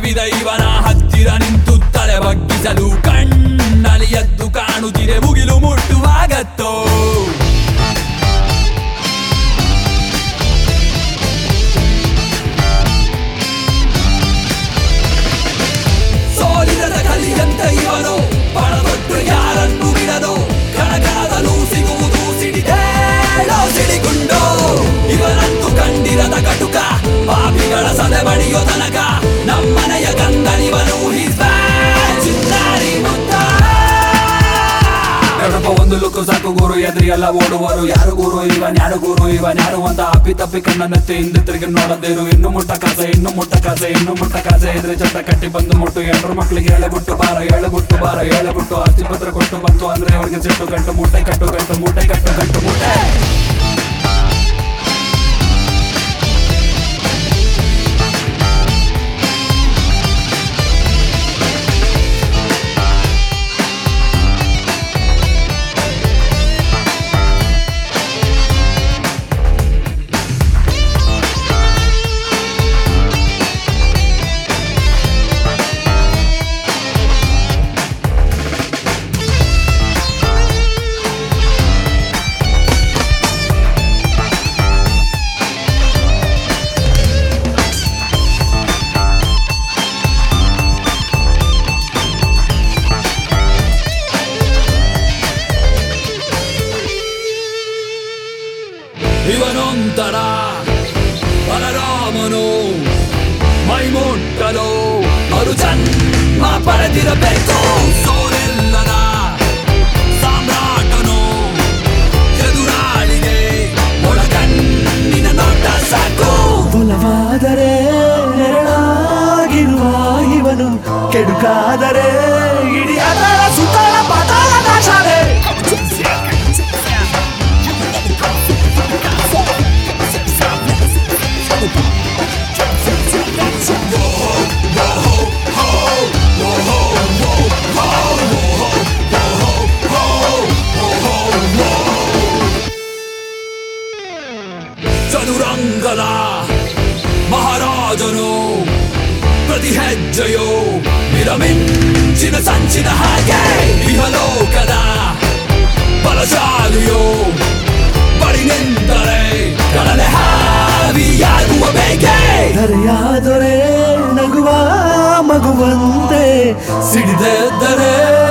ತಪ್ಪಿದ ಇವನ ಹತ್ತಿರ ನಿಂತು ತಲೆ ಬಗ್ಗಿಸಲು ಕಣ್ಣಲ್ಲಿ ಎದ್ದು ಕಾಣುತ್ತಿದೆ ಮುಗಿಲು ಮುಟ್ಟುವಾಗತ್ತೋ ಸೋಲಿರದ ಕಲಿಯಂತ ಇವನು ಪಣದೊಟ್ಟು ಯಾರನ್ನು ಬಿಡದು ಕಣಕಣದಲ್ಲೂ ಸಿಗುವುದು ಸಿಡಿದೇಳೋ ಸಿಡಿಗುಂಡು ಇವನಂತೂ ಕಂಡಿರದ ಕಟುಕ ಪಾಪಿಗಳ ಸದೆ ಬಡಿಯೋ ತನಕ ನಮ್ಮನೆಯ ಗಂಧನಿವನು He's bad, ಚಿನ್ನಾರಿ ಮುತ್ತ ಎರಡಪ್ಪ ಒಂದು ಲುಕ್ಕು ಸಾಕು ಗುರು ಎದ್ರಿ ಎಲ್ಲ ಓಡುವರು ಯಾರು ಗುರು ಇವನ್ ಯಾರು ಗುರು ಇವನ್ ಯಾರು ಅಂತ ಅಪ್ಪಿ ತಪ್ಪಿ ಕಣ್ಣನ್ನೆತ್ತಿ ಹಿಂದೆ ತಿರುಗಿ ನೋಡದೇರು ಇನ್ನು ಮುಟ್ಟ ಕಾಸೆ ಇನ್ನು ಮುಟ್ಟ ಕಾಸೆ ಇನ್ನು ಮುಟ್ಟ ಕಾಸೆ ಇದ್ರೆ ಜೊತ ಕಟ್ಟಿ ಬಂದು ಮುಟ್ಟು ಎರಡ್ರ ಮಕ್ಳಿಗೆ ಎಳೆಬಿಟ್ಟು ಬಾರ ಎಳೆಬಿಟ್ಟು ಬಾರ ಎಳೆಬಿಟ್ಟು ಆಸ್ತಿ ಪತ್ರ ಕೊಟ್ಟು ಬಂತು ಅಂದ್ರೆ ಅವ್ರಿಗೆ ಸಿಟ್ಟು ಗಂಟು ಮೂಟೆ ಕಟ್ಟು ಗಂಟು ಮೂಟೆ ಕಟ್ಟು ಗಂಟು ಮೂಟೆ ಇವನೊಂತರ ಬಲರಾಮನು ಮೈಮುಟ್ಟಲು ಮರು ಜನ್ಮ ಪಡೆದಿರಬೇಕು ಸೋಲೆಲ್ಲದ ಸಾಮ್ರಾಟನು ಎದುರಾಳಿಗೆ ಒಳಗಣ್ಣಿನ ನೋಟ ಸಾಕು ಒಲವಾದರೆ ನೆರಳಾಗಿರುವ ಇವನು ಕೆಡುಕಾದರೆ ಇಡೀ ಅದರ ಸುತ್ತಲ ಪತಾಳದ ಶಾಲೆ ಚದುರಂಗದ ಮಹಾರಾಜನು ಪ್ರತಿ ಹೆಜ್ಜೆಯು ವಿರಮಿಂಚಿನ ಸಂಚಿನ ಹಾಗೆ ಇಹಲೋಕದ ಬಲಶಾಲಿಯು ಬಳಿ ನಿಂತರೆ ಕಡಲೆ ಹಾವಿಯಾಗುವ ಬೇಗೆ ಧರೆಯಾದರೆ ನಗುವ ಮಗುವಂತೆ ಸಿಡಿದೆದ್ದರೆ